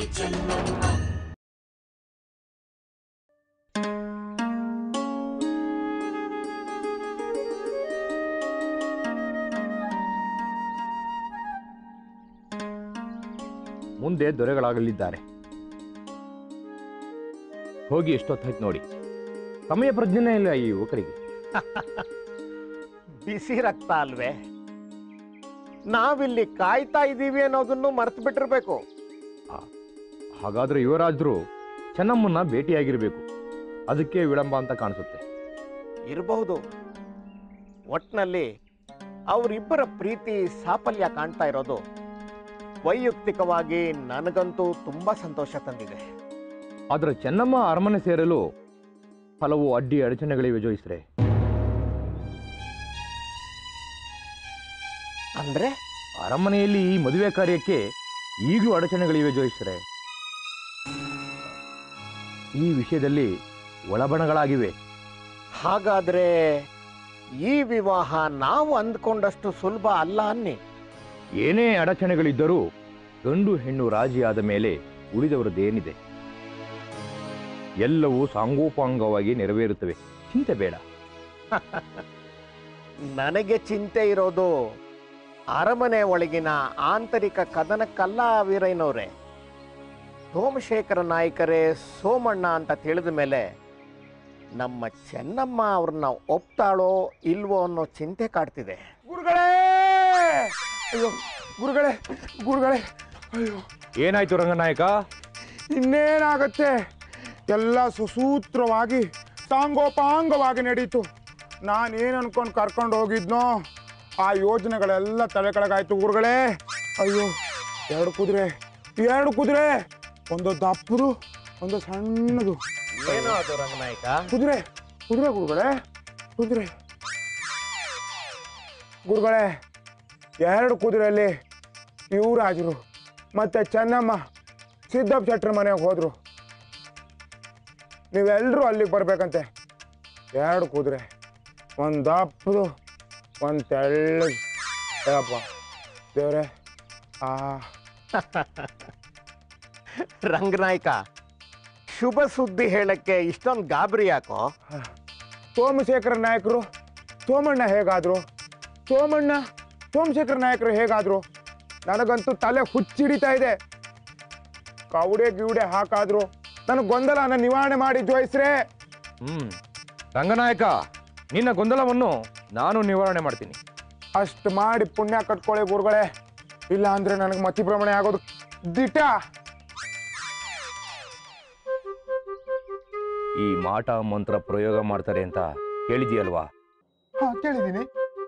ಮುಂದೆ ದೊರೆಗಳಾಗಲಿದ್ದಾರೆ ಹೋಗಿ ಎಷ್ಟೊತ್ತಾಯ್ತು ನೋಡಿ ಸಮಯ ಪ್ರಜ್ಞೆನೇ ಇಲ್ಲ ಈ ಯುವಕರಿಗೆ ಬಿಸಿ ರಕ್ತ ಅಲ್ವೇ ನಾವಿಲ್ಲಿ ಕಾಯ್ತಾ ಇದ್ದೀವಿ ಅನ್ನೋದನ್ನು ಮರ್ತು ಬಿಟ್ಟಿರ್ಬೇಕು ಹಾಗಾದ್ರೆ ಯುವರಾಜರು ಚೆನ್ನಮ್ಮನ್ನ ಭೇಟಿಯಾಗಿರ್ಬೇಕು ಅದಕ್ಕೆ ವಿಳಂಬ ಅಂತ ಕಾಣಿಸುತ್ತೆ ಇರಬಹುದು ಒಟ್ನಲ್ಲಿ ಅವರಿಬ್ಬರ ಪ್ರೀತಿ ಸಾಫಲ್ಯ ಕಾಣ್ತಾ ಇರೋದು ವೈಯಕ್ತಿಕವಾಗಿ ನನಗಂತೂ ತುಂಬಾ ಸಂತೋಷ ತಂದಿದೆ ಆದ್ರೆ ಚೆನ್ನಮ್ಮ ಅರಮನೆ ಸೇರಲು ಹಲವು ಅಡ್ಡಿ ಅಡಚಣೆಗಳಿವೆ ಜೋಯಿಸ್ರೆ ಅಂದ್ರೆ ಅರಮನೆಯಲ್ಲಿ ಈ ಮದುವೆ ಕಾರ್ಯಕ್ಕೆ ಈಗಲೂ ಅಡಚಣೆಗಳಿವೆ ಜೋಯಿಸ್ರೆ ಈ ವಿಷಯದಲ್ಲಿ ಒಳಬಣಗಳಾಗಿವೆ ಹಾಗಾದ್ರೆ ಈ ವಿವಾಹ ನಾವು ಅಂದ್ಕೊಂಡಷ್ಟು ಸುಲಭ ಅಲ್ಲ ಅನ್ನಿ ಏನೇ ಅಡಚಣೆಗಳಿದ್ದರೂ ಗಂಡು ಹೆಣ್ಣು ರಾಜಿಯಾದ ಮೇಲೆ ಉಳಿದವರದ್ದೇನಿದೆ ಎಲ್ಲವೂ ಸಾಂಗೋಪಾಂಗವಾಗಿ ನೆರವೇರುತ್ತವೆ ಚಿಂತೆ ಬೇಡ ನನಗೆ ಚಿಂತೆ ಇರೋದು ಅರಮನೆ ಒಳಗಿನ ಆಂತರಿಕ ಕದನಕ್ಕಲ್ಲ ವೀರಯ್ಯನವ್ರೆ ಸೋಮಶೇಖರ ನಾಯ್ಕರೇ ಸೋಮಣ್ಣ ಅಂತ ತಿಳಿದ ಮೇಲೆ ನಮ್ಮ ಚೆನ್ನಮ್ಮ ಅವ್ರನ್ನ ಒಪ್ತಾಳೋ ಇಲ್ವೋ ಅನ್ನೋ ಚಿಂತೆ ಕಾಡ್ತಿದೆ ಗುರುಗಳೇ ಅಯ್ಯೋ ಗುರುಗಳೇ ಗುರುಗಳೇ ಅಯ್ಯೋ ಏನಾಯ್ತು ರಂಗನಾಯಕ ಇನ್ನೇನಾಗತ್ತೆ ಎಲ್ಲ ಸುಸೂತ್ರವಾಗಿ ಸಾಂಗೋಪಾಂಗವಾಗಿ ನಡೀತು ನಾನೇನು ಅನ್ಕೊಂಡು ಕರ್ಕೊಂಡು ಹೋಗಿದ್ನೋ ಆ ಯೋಜನೆಗಳೆಲ್ಲ ತಲೆ ಕೆಳಗಾಯ್ತು ಗುರುಗಳೇ ಅಯ್ಯೋ ಎರಡು ಕುದುರೆ ಎರಡು ಕುದುರೆ ಒಂದು ದಪ್ಪದು ಒಂದು ಸಣ್ಣದು ಏನೋ ಅದು ರಂಗನಾಯಕ ಕುದುರೆ ಕುದುರೆ ಗುರುಗಳೇ ಕುದುರೆ ಗುರುಗಳೇ ಎರಡು ಕುದುರೆಯಲ್ಲಿ ಯುವರಾಜರು ಮತ್ತೆ ಚೆನ್ನಮ್ಮ ಸಿದ್ದಪ್ಪ ಶೆಟ್ರ ಮನೆಗೆ ಹೋದ್ರು ನೀವೆಲ್ಲರೂ ಅಲ್ಲಿಗೆ ಬರ್ಬೇಕಂತೆ ಎರಡು ಕುದುರೆ ಒಂದು ದಪ್ಪದು ಒಂದು ತೆಳ್ಳಗೆ ಅಪ್ಪ ದೇವ್ರೆ ಆ ರಂಗನಾಯಕ ಶುಭ ಸುದ್ದಿ ಹೇಳಕ್ಕೆ ಇಷ್ಟೊಂದು ಗಾಬರಿ ಯಾಕೋ ಸೋಮಶೇಖರ ನಾಯಕರು ಸೋಮಣ್ಣ ಹೇಗಾದ್ರು ಸೋಮಣ್ಣ ಸೋಮಶೇಖರ ನಾಯಕರು ಹೇಗಾದ್ರು ನನಗಂತೂ ತಲೆ ಹುಚ್ಚಿಡಿತಾ ಇದೆ ಕೌಡೆ ಗಿವುಡೆ ಹಾಕಾದ್ರು ನನ್ನ ಗೊಂದಲನ ನಿವಾರಣೆ ಮಾಡಿ ಜೋಯಿಸ್ರೆ ಹ್ಮ್ ರಂಗನಾಯಕ ನಿನ್ನ ಗೊಂದಲವನ್ನು ನಾನು ನಿವಾರಣೆ ಮಾಡ್ತೀನಿ ಅಷ್ಟು ಮಾಡಿ ಪುಣ್ಯ ಕಟ್ಕೊಳ್ಳಿ ಗುರುಗಳೇ ಇಲ್ಲ ಅಂದ್ರೆ ನನಗೆ ಮತಿ ಭ್ರಮಣೆ ಆಗೋದು ದಿಟ ಈ ಮಾಟ ಮಂತ್ರ ಪ್ರಯೋಗ ಮಾಡ್ತಾರೆ ಅಂತ ಕೇಳಿದೆಯಲ್ವಾ ಹಾ ಕೇಳಿದ್ದೀನಿ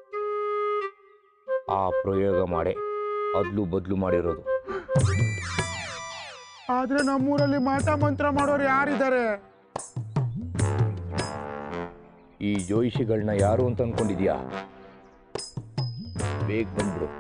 ಆ ಪ್ರಯೋಗ ಮಾಡೇ ಅದ್ಲು ಬದ್ಲು ಮಾಡಿರೋದು ಆದ್ರೆ ನಮ್ಮೂರಲ್ಲಿ ಮಾಟ ಮಂತ್ರ ಮಾಡೋರು ಯಾರಿದ್ದಾರೆ ಈ ಜೋಯಿಷಿಗಳನ್ನ ಯಾರು ಅಂತ ಅನ್ಕೊಂಡಿದ್ಯಾ ಬೇಗ ಬಂದ್ಬಿಡು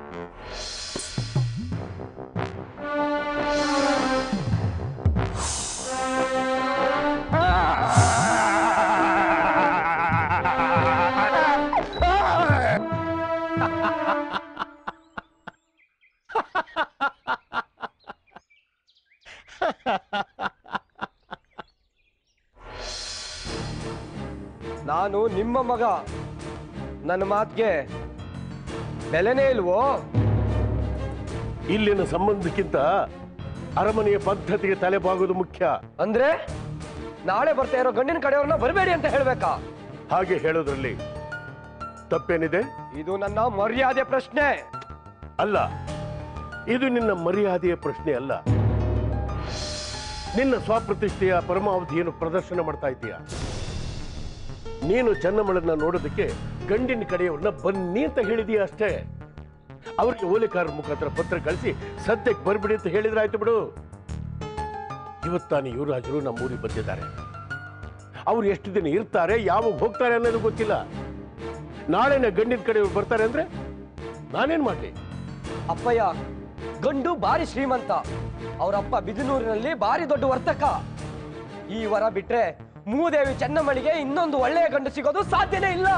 ನಾನು ನಿಮ್ಮ ಮಗ ನನ್ನ ಮಾತಿಗೆ ಬೆಲೆನೇ ಇಲ್ವೋ ಇಲ್ಲಿನ ಸಂಬಂಧಕ್ಕಿಂತ ಅರಮನೆಯ ಪದ್ಧತಿಗೆ ತಲೆಬಾಗೋದು ಮುಖ್ಯ ಅಂದ್ರೆ ನಾಳೆ ಬರ್ತಾ ಇರೋ ಗಂಡಿನ ಕಡೆಯವ್ರನ್ನ ಬರಬೇಡಿ ಅಂತ ಹೇಳ್ಬೇಕಾ ಹಾಗೆ ಹೇಳೋದ್ರಲ್ಲಿ ತಪ್ಪೇನಿದೆ ಇದು ನನ್ನ ಮರ್ಯಾದೆ ಪ್ರಶ್ನೆ ಅಲ್ಲ ಇದು ನಿನ್ನ ಮರ್ಯಾದೆಯ ಪ್ರಶ್ನೆ ಅಲ್ಲ ನಿನ್ನ ಸ್ವಪ್ರತಿಷ್ಠೆಯ ಪರಮಾವಧಿಯನ್ನು ಪ್ರದರ್ಶನ ಮಾಡ್ತಾ ಇದ್ದೀಯ ನೀನು ಚೆನ್ನಮ್ಮಳನ್ನ ನೋಡೋದಕ್ಕೆ ಗಂಡಿನ ಕಡೆಯವ್ರನ್ನ ಬನ್ನಿ ಅಂತ ಹೇಳಿದೀಯ ಅಷ್ಟೇ ಅವರಿಗೆ ಓಲೆಕಾರರ ಮುಖಾಂತರ ಪತ್ರ ಕಳಿಸಿ ಸದ್ಯಕ್ಕೆ ಬರ್ಬಿಡಿ ಅಂತ ಹೇಳಿದ್ರಾಯ್ತು ಬಿಡು ಇವತ್ತಾನೆ ಯುವರಾಜರು ನಮ್ಮ ಊರಿಗೆ ಬಂದಿದ್ದಾರೆ ಅವ್ರು ಎಷ್ಟು ದಿನ ಇರ್ತಾರೆ ಯಾವಾಗ ಹೋಗ್ತಾರೆ ಅನ್ನೋದು ಗೊತ್ತಿಲ್ಲ ನಾಳೆನ ಗಂಡಿನ ಕಡೆಯವ್ರು ಬರ್ತಾರೆ ಅಂದ್ರೆ ನಾನೇನ್ ಮಾಡ್ಲಿ ಅಪ್ಪಯ್ಯ ಗಂಡು ಬಾರಿ ಶ್ರೀಮಂತ ಅವರಪ್ಪ ಬಿದಿನೂರಿನಲ್ಲಿ ಬಾರಿ ದೊಡ್ಡ ವರ್ತಕ ಈ ವರ ಬಿಟ್ರೆ ಮೂದೇವಿ ಚೆನ್ನಮ್ಮಳಿಗೆ ಇನ್ನೊಂದು ಒಳ್ಳೆಯ ಗಂಡು ಸಿಗೋದು ಸಾಧ್ಯನೇ ಇಲ್ಲ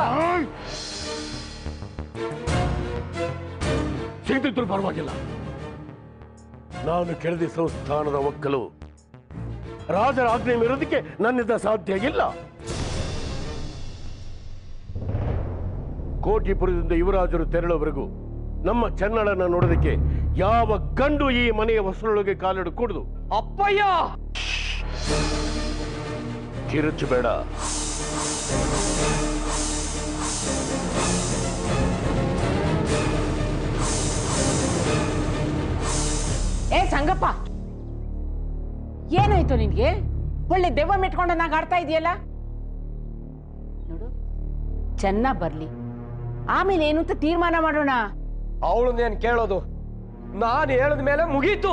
ಸಿಗ್ತಿದ್ರು ಪರವಾಗಿಲ್ಲ ನಾನು ಕೆಳದಿ ಸಂಸ್ಥಾನದ ಒಕ್ಕಲು ರಾಜರ ಆಜ್ಞೆ ಮೀರೋದಕ್ಕೆ ನನ್ನಿಂದ ಸಾಧ್ಯ ಇಲ್ಲ ಕೋಟಿಪುರದಿಂದ ಯುವರಾಜರು ತೆರಳುವವರೆಗೂ ನಮ್ಮ ಚೆನ್ನಳನ್ನ ನೋಡೋದಕ್ಕೆ ಯಾವ ಗಂಡು ಈ ಮನೆಯ ಹೊಸರೊಳಗೆ ಕಾಲಿಡು ಕೂಡುದು ಅಪ್ಪಯ್ಯ ಕಿರುಚು ಬೇಡ ಏ ಸಂಗಪ್ಪ ಏನಾಯ್ತು ನಿನ್ಗೆ ಒಳ್ಳೆ ದೆವ್ವ ಮೆಟ್ಕೊಂಡು ನಾಗ ಆಡ್ತಾ ಇದೆಯಲ್ಲ ನೋಡು ಚೆನ್ನ ಬರ್ಲಿ ಆಮೇಲೆ ಏನು ಅಂತ ತೀರ್ಮಾನ ಮಾಡೋಣ ಅವಳನ್ನೇನ್ ಕೇಳೋದು ನಾನು ಹೇಳಿದ ಮೇಲೆ ಮುಗೀತು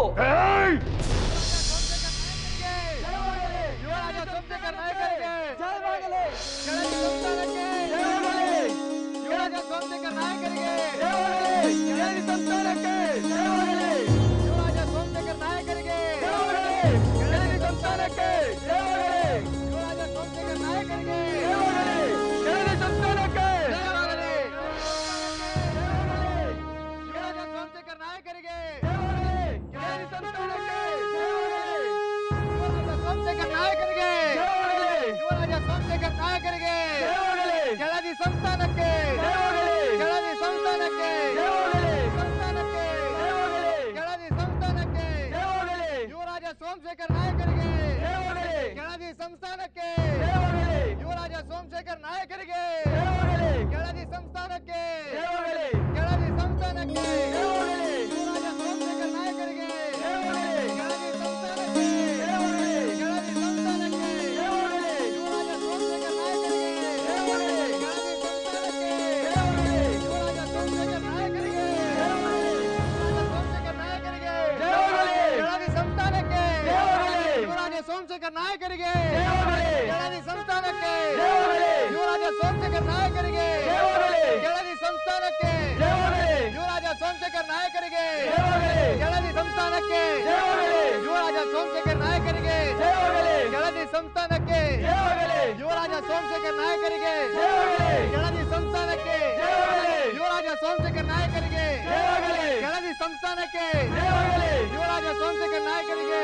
ಕೆಳದಿ ಸಂಸ್ಥಾನಕ್ಕೆ ಕೆಳದಿ ಸಂಸ್ಥಾನಕ್ಕೆ ಸಂಸ್ಥಾನಕ್ಕೆ ಕೆಳದಿ ಸಂಸ್ಥಾನಕ್ಕೆ ಯುವರಾಜ ಸೋಮಶೇಖರ್ ನಾಯಕರಿಗೆ ಕೆಳದಿ ಸಂಸ್ಥಾನಕ್ಕೆ ಯುವರಾಜ ಸೋಮಶೇಖರ್ ನಾಯಕರಿಗೆ ಕೆಳದಿ ಸಂಸ್ಥಾನಕ್ಕೆ ಕೆಳದಿ ಸಂಸ್ಥಾನಕ್ಕೆ ಯುವರಾಜ ಸೋಮಶೇಖರ್ ನಾಯಕರಿಗೆ ಕೆಳದಿ ಸಂಸ್ಥಾನಕ್ಕೆ ಕೆಳದಿ ಸಂಸ್ಥಾನಕ್ಕೆ ಯುವರಾಜ ಸೋಮಶೇಖರ್ ನಾಯಕರಿಗೆ ಕೆಳದಿ ಸಂಸ್ಥಾನಕ್ಕೆ ಯುವರಾಜ ಸೋಮಶೇಖರ್ ನಾಯಕರಿಗೆ ಸೋಮಶೇಖರ್ ನಾಯಕರಿಗೆ ಕೆಳದಿ ಸಂಸ್ಥಾನಕ್ಕೆ ಯುವರಾಜ ಸೋಮಶೇಖರ್ ನಾಯಕರಿಗೆ ಕೆಳದಿ ಸಂಸ್ಥಾನಕ್ಕೆ ಯುವರಾಜ ಸೋಮಶೇಖರ್ ನಾಯಕರಿಗೆ ಕೆಳದಿ ಸಂಸ್ಥಾನಕ್ಕೆ ಯುವರಾಜ ಸೋಮಶೇಖರ್ ನಾಯಕರಿಗೆ ಕೆಳದಿ ಸಂಸ್ಥಾನಕ್ಕೆ ಯುವರಾಜ ಸೋಮಶೇಖರ್ ನಾಯಕರಿಗೆ ಕೆಳದಿ ಸಂಸ್ಥಾನಕ್ಕೆ ಯುವರಾಜ ಸೋಮಶೇಖರ್ ನಾಯಕರಿಗೆ ಕೆಳದಿ ಸಂಸ್ಥಾನಕ್ಕೆ ಯುವರಾಜ ಸೋಮಶೇಖರ್ ನಾಯಕರಿಗೆ ಕೆಳದಿ ಸಂಸ್ಥಾನಕ್ಕೆ ಯುವರಾಜ ಸೋಮಶೇಖರ್ ನಾಯಕರಿಗೆ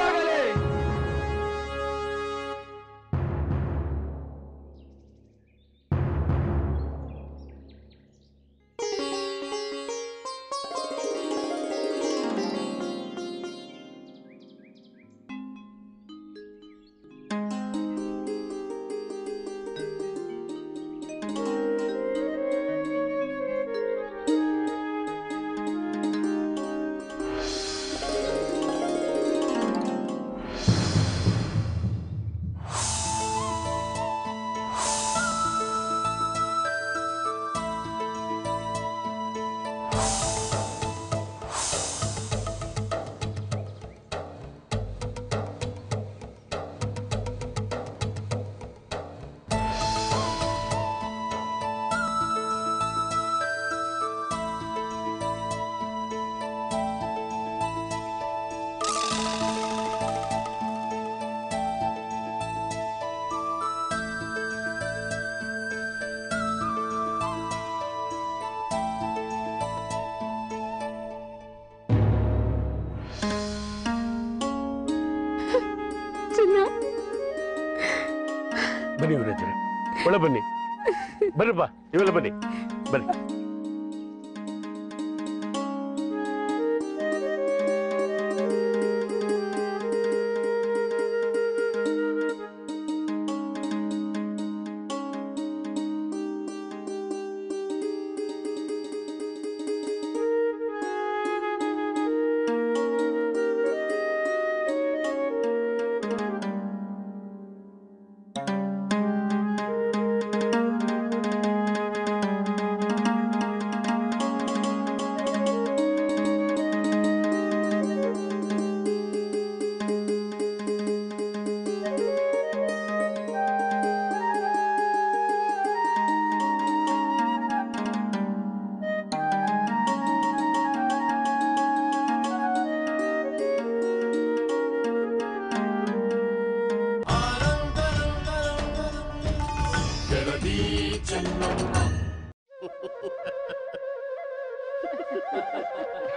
ಬನ್ನಿ ಯುವರಾಜರೇ ಒಳ ಬನ್ನಿ ಬರ್ರಪ್ಪ ಇವೆಲ್ಲ ಬನ್ನಿ ಬನ್ನಿ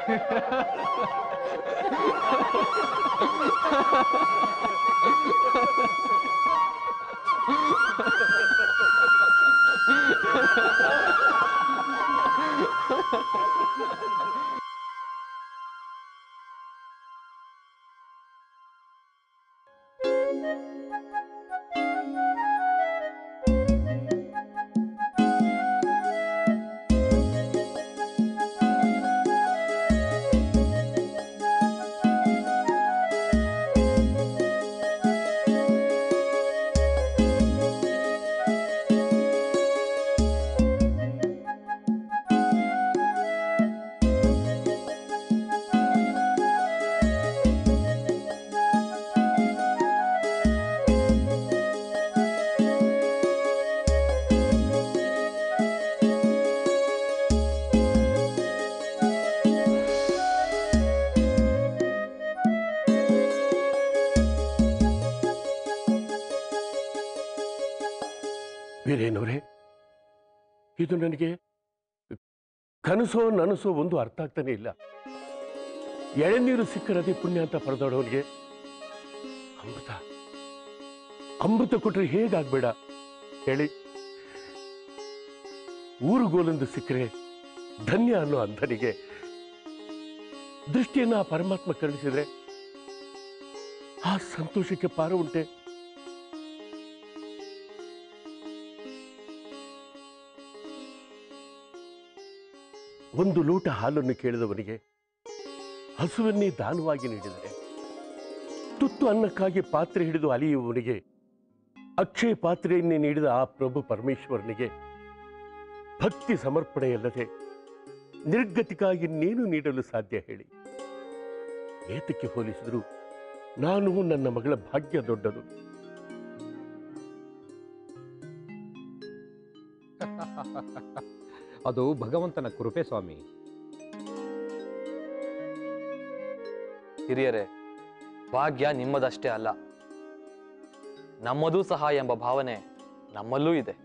ವೀರೇನವರೇ ಇದು ನನಗೆ ಕನಸೋ ನನಸೋ ಒಂದು ಅರ್ಥ ಆಗ್ತಾನೆ ಇಲ್ಲ ಎಳೆನೀರು ಸಿಕ್ಕರದೆ ಪುಣ್ಯ ಅಂತ ಪರದೋಡವನಿಗೆ ಅಮೃತ ಅಮೃತ ಕೊಟ್ರೆ ಹೇಗಾಗ್ಬೇಡ ಹೇಳಿ ಊರುಗೋಲೊಂದು ಸಿಕ್ಕರೆ ಧನ್ಯ ಅನ್ನೋ ಅಂಧನಿಗೆ ದೃಷ್ಟಿಯನ್ನ ಆ ಪರಮಾತ್ಮ ಕರುಣಿಸಿದ್ರೆ ಆ ಸಂತೋಷಕ್ಕೆ ಪಾರ ಉಂಟೆ ಒಂದು ಲೋಟ ಹಾಲನ್ನು ಕೇಳಿದವನಿಗೆ ಹಸುವನ್ನೇ ದಾನವಾಗಿ ನೀಡಿದರೆ ತುತ್ತು ಅನ್ನಕ್ಕಾಗಿ ಪಾತ್ರೆ ಹಿಡಿದು ಅಲಿಯುವವನಿಗೆ ಅಕ್ಷಯ ಪಾತ್ರೆಯನ್ನೇ ನೀಡಿದ ಆ ಪ್ರಭು ಪರಮೇಶ್ವರನಿಗೆ ಭಕ್ತಿ ಸಮರ್ಪಣೆಯಲ್ಲದೆ ನಿರ್ಗತಿಗಾಗಿ ನೀನು ನೀಡಲು ಸಾಧ್ಯ ಹೇಳಿ ಏತಕ್ಕೆ ಹೋಲಿಸಿದ್ರು ನಾನು ನನ್ನ ಮಗಳ ಭಾಗ್ಯ ದೊಡ್ಡದು ಅದು ಭಗವಂತನ ಕೃಪೆ ಸ್ವಾಮಿ ಹಿರಿಯರೇ ಭಾಗ್ಯ ನಿಮ್ಮದಷ್ಟೇ ಅಲ್ಲ ನಮ್ಮದೂ ಸಹ ಎಂಬ ಭಾವನೆ ನಮ್ಮಲ್ಲೂ ಇದೆ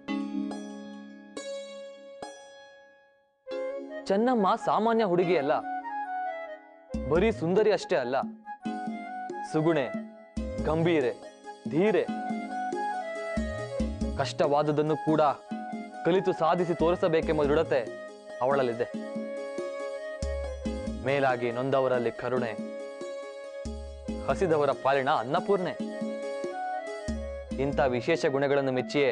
ಚೆನ್ನಮ್ಮ ಸಾಮಾನ್ಯ ಹುಡುಗಿ ಅಲ್ಲ ಬರೀ ಸುಂದರಿ ಅಷ್ಟೇ ಅಲ್ಲ ಸುಗುಣೆ ಗಂಭೀರೆ ಧೀರೆ ಕಷ್ಟವಾದುದನ್ನು ಕೂಡ ಕಲಿತು ಸಾಧಿಸಿ ತೋರಿಸಬೇಕೆಂಬ ದೃಢತೆ ಅವಳಲ್ಲಿದೆ ಮೇಲಾಗಿ ನೊಂದವರಲ್ಲಿ ಕರುಣೆ ಹಸಿದವರ ಪಾಲಿನ ಅನ್ನಪೂರ್ಣೆ ಇಂಥ ವಿಶೇಷ ಗುಣಗಳನ್ನು ಮೆಚ್ಚಿಯೇ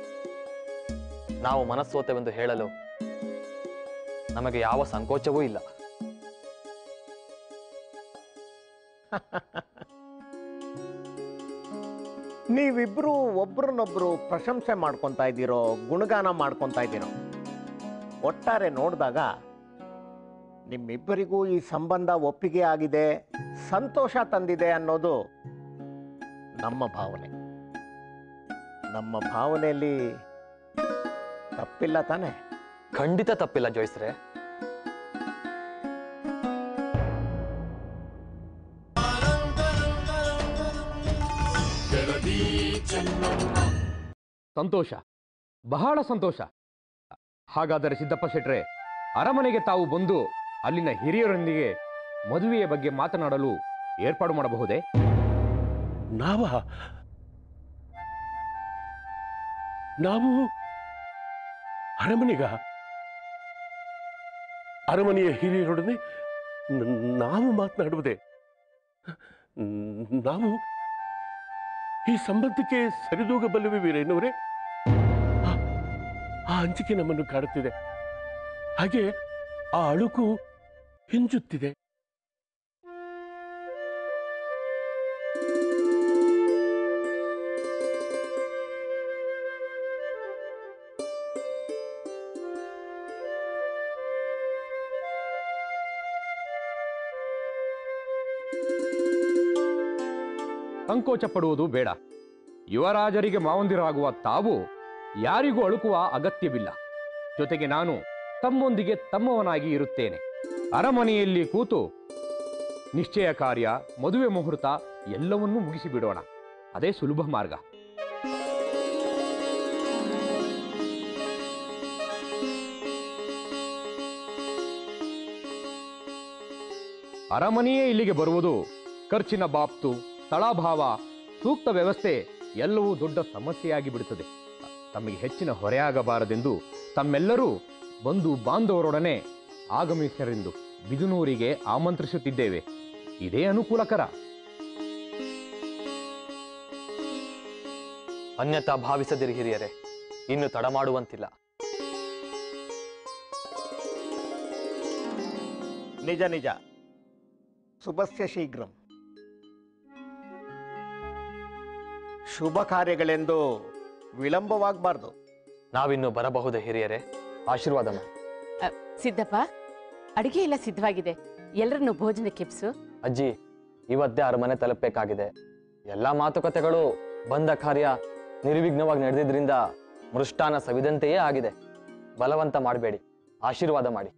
ನಾವು ಮನಸ್ಸೋತೆವೆಂದು ಹೇಳಲು ನಮಗೆ ಯಾವ ಸಂಕೋಚವೂ ಇಲ್ಲ ನೀವಿಬ್ರು ಒಬ್ರನ್ನೊಬ್ರು ಪ್ರಶಂಸೆ ಮಾಡ್ಕೊತಾ ಇದ್ದೀರೋ ಗುಣಗಾನ ಮಾಡ್ಕೊತಾ ಇದ್ದೀರೋ ಒಟ್ಟಾರೆ ನೋಡಿದಾಗ ನಿಮ್ಮಿಬ್ಬರಿಗೂ ಈ ಸಂಬಂಧ ಒಪ್ಪಿಗೆ ಆಗಿದೆ ಸಂತೋಷ ತಂದಿದೆ ಅನ್ನೋದು ನಮ್ಮ ಭಾವನೆ ನಮ್ಮ ಭಾವನೆಯಲ್ಲಿ ತಪ್ಪಿಲ್ಲ ತಾನೆ ಖಂಡಿತ ತಪ್ಪಿಲ್ಲ ಜೋಯಿಸ್ರೆ ಸಂತೋಷ ಬಹಳ ಸಂತೋಷ ಹಾಗಾದರೆ ಸಿದ್ದಪ್ಪ ಶೆಟ್ರೆ ಅರಮನೆಗೆ ತಾವು ಬಂದು ಅಲ್ಲಿನ ಹಿರಿಯರೊಂದಿಗೆ ಮದುವೆಯ ಬಗ್ಗೆ ಮಾತನಾಡಲು ಏರ್ಪಾಡು ಮಾಡಬಹುದೇ ನಾವ ನಾವು ಅರಮನೆಗ ಅರಮನೆಯ ಹಿರಿಯರೊಡನೆ ನ- ನಾವು ಮಾತನಾಡುವುದೇ ನ್- ನಾವು ಈ ಸಂಬಂಧಕ್ಕೆ ಸರಿದೂಗಬಲ್ಲವೇ ವೀರೇನವರೇ ಆ- ಆ ಅಂಜಿಕೆ ನಮ್ಮನ್ನು ಕಾಡುತ್ತಿದೆ ಹಾಗೆ ಆ ಅಳುಕು ಹಿಂಜುತ್ತಿದೆ ಸಂಕೋಚ ಪಡುವುದು ಬೇಡ ಯುವರಾಜರಿಗೆ ಮಾವಂದಿರಾಗುವ ತಾವು ಯಾರಿಗೂ ಅಳುಕುವ ಅಗತ್ಯವಿಲ್ಲ ಜೊತೆಗೆ ನಾನು ತಮ್ಮೊಂದಿಗೆ ತಮ್ಮವನಾಗಿ ಇರುತ್ತೇನೆ ಅರಮನೆಯಲ್ಲಿ ಕೂತು ನಿಶ್ಚಯ ಕಾರ್ಯ ಮದುವೆ ಮುಹೂರ್ತ ಎಲ್ಲವನ್ನೂ ಮುಗಿಸಿಬಿಡೋಣ ಅದೇ ಸುಲಭ ಮಾರ್ಗ ಅರಮನೆಯೇ ಇಲ್ಲಿಗೆ ಬರುವುದು ಖರ್ಚಿನ ಬಾಪ್ತು ಸ್ಥಳಾಭಾವ ಸೂಕ್ತ ವ್ಯವಸ್ಥೆ ಎಲ್ಲವೂ ದೊಡ್ಡ ಸಮಸ್ಯೆಯಾಗಿ ಬಿಡುತ್ತದೆ ತಮಗೆ ಹೆಚ್ಚಿನ ಹೊರೆಯಾಗಬಾರದೆಂದು ತಮ್ಮೆಲ್ಲರೂ ಬಂಧು ಬಾಂಧವರೊಡನೆ ಆಗಮಿಸರೆಂದು ಬಿದುನೂರಿಗೆ ಆಮಂತ್ರಿಸುತ್ತಿದ್ದೇವೆ ಇದೇ ಅನುಕೂಲಕರ ಅನ್ಯತಾ ಭಾವಿಸದಿರಿ ಹಿರಿಯರೇ ಇನ್ನು ತಡ ಮಾಡುವಂತಿಲ್ಲ ನಿಜ ನಿಜ ಶುಭಸ್ಯ ಶೀಘ್ರಂ ಶುಭ ಕಾರ್ಯಗಳೆಂದು ವಿಳಂಬವಾಗಬಾರ್ದು ನಾವಿನ್ನು ಬರಬಹುದೇ ಹಿರಿಯರೇ ಆಶೀರ್ವಾದ ಮಾಡಿ ಅ, ಸಿದ್ದಪ್ಪ ಅಡಿಗೆ ಎಲ್ಲ ಸಿದ್ಧವಾಗಿದೆ ಎಲ್ಲರನ್ನು ಭೋಜನಕ್ಕೆ ಎಬ್ಸು ಅಜ್ಜಿ ಇವತ್ತೇ ಅರಮನೆ ತಲುಪಬೇಕಾಗಿದೆ ಎಲ್ಲಾ ಮಾತುಕತೆಗಳು ಬಂದ ಕಾರ್ಯ ನಿರ್ವಿಘ್ನವಾಗಿ ನಡೆದಿದ್ರಿಂದ ಮೃಷ್ಟಾನ ಸವಿದಂತೆಯೇ ಆಗಿದೆ ಬಲವಂತ ಮಾಡಬೇಡಿ ಆಶೀರ್ವಾದ ಮಾಡಿ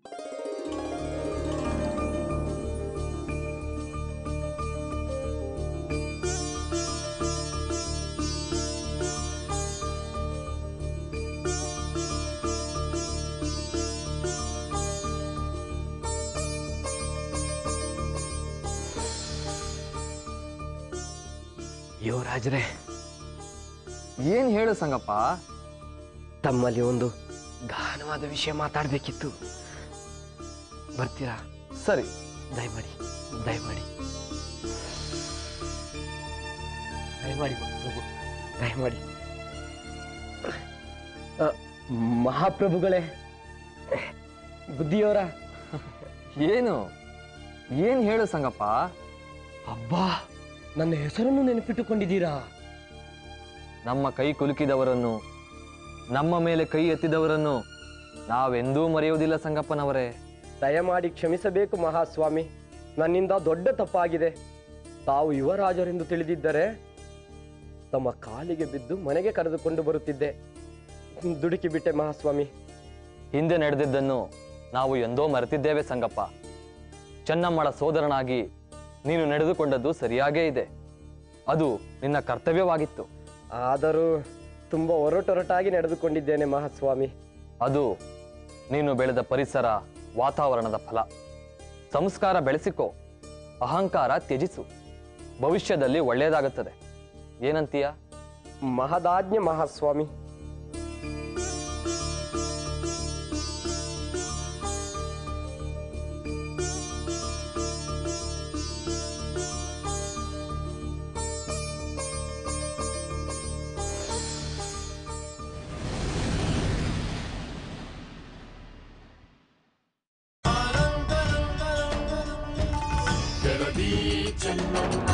ಯುವರಾಜರೇ ಏನ್ ಹೇಳು ಸಂಗಪ್ಪ ತಮ್ಮಲ್ಲಿ ಒಂದು ಗಾಢವಾದ ವಿಷಯ ಮಾತಾಡಬೇಕಿತ್ತು ಬರ್ತೀರಾ ಸರಿ ದಯಮಾಡಿ ದಯಮಾಡಿ ದಯಮಾಡಿ ಮಹಾಪ್ರಭು ದಯಮಾಡಿ ಅ, ಮಹಾಪ್ರಭುಗಳೇ ಬುದ್ಧಿಯವರ ಏನು ಏನ್ ಹೇಳು ಸಂಗಪ್ಪ ಅಬ್ಬಾ ನನ್ನ ಹೆಸರನ್ನು ನೆನಪಿಟ್ಟುಕೊಂಡಿದ್ದೀರಾ ನಮ್ಮ ಕೈ ಕುಲುಕಿದವರನ್ನು ನಮ್ಮ ಮೇಲೆ ಕೈ ಎತ್ತಿದವರನ್ನು ನಾವೆಂದೂ ಮರೆಯುವುದಿಲ್ಲ ಸಂಗಪ್ಪನವರೇ ದಯಮಾಡಿ ಕ್ಷಮಿಸಬೇಕು ಮಹಾಸ್ವಾಮಿ ನನ್ನಿಂದ ದೊಡ್ಡ ತಪ್ಪಾಗಿದೆ ತಾವು ಯುವರಾಜರೆಂದು ತಿಳಿದಿದ್ದರೆ ತಮ್ಮ ಕಾಲಿಗೆ ಬಿದ್ದು ಮನೆಗೆ ಕರೆದುಕೊಂಡು ಬರುತ್ತಿದ್ದೆ ದುಡುಕಿ ಬಿಟ್ಟೆ ಮಹಾಸ್ವಾಮಿ ಹಿಂದೆ ನಡೆದಿದ್ದನ್ನು ನಾವು ಎಂದೋ ಮರೆತಿದ್ದೇವೆ ಸಂಗಪ್ಪ ಚೆನ್ನಮ್ಮಳ ಸೋದರನಾಗಿ ನೀನು ನಡೆದುಕೊಂಡದ್ದು ಸರಿಯಾಗೇ ಇದೆ ಅದು ನಿನ್ನ ಕರ್ತವ್ಯವಾಗಿತ್ತು ಆದರೂ ತುಂಬ ಒರಟೊರಟಾಗಿ ನಡೆದುಕೊಂಡಿದ್ದೇನೆ ಮಹಾಸ್ವಾಮಿ ಅದು ನೀನು ಬೆಳೆದ ಪರಿಸರ ವಾತಾವರಣದ ಫಲ ಸಂಸ್ಕಾರ ಬೆಳೆಸಿಕೋ ಅಹಂಕಾರ ತ್ಯಜಿಸು ಭವಿಷ್ಯದಲ್ಲಿ ಒಳ್ಳೆಯದಾಗುತ್ತದೆ ಏನಂತೀಯ ಮಹದಾಜ್ಞೆ ಮಹಾಸ್ವಾಮಿ ಜಗದೀ ಚೆನ್ನಮ್ಮ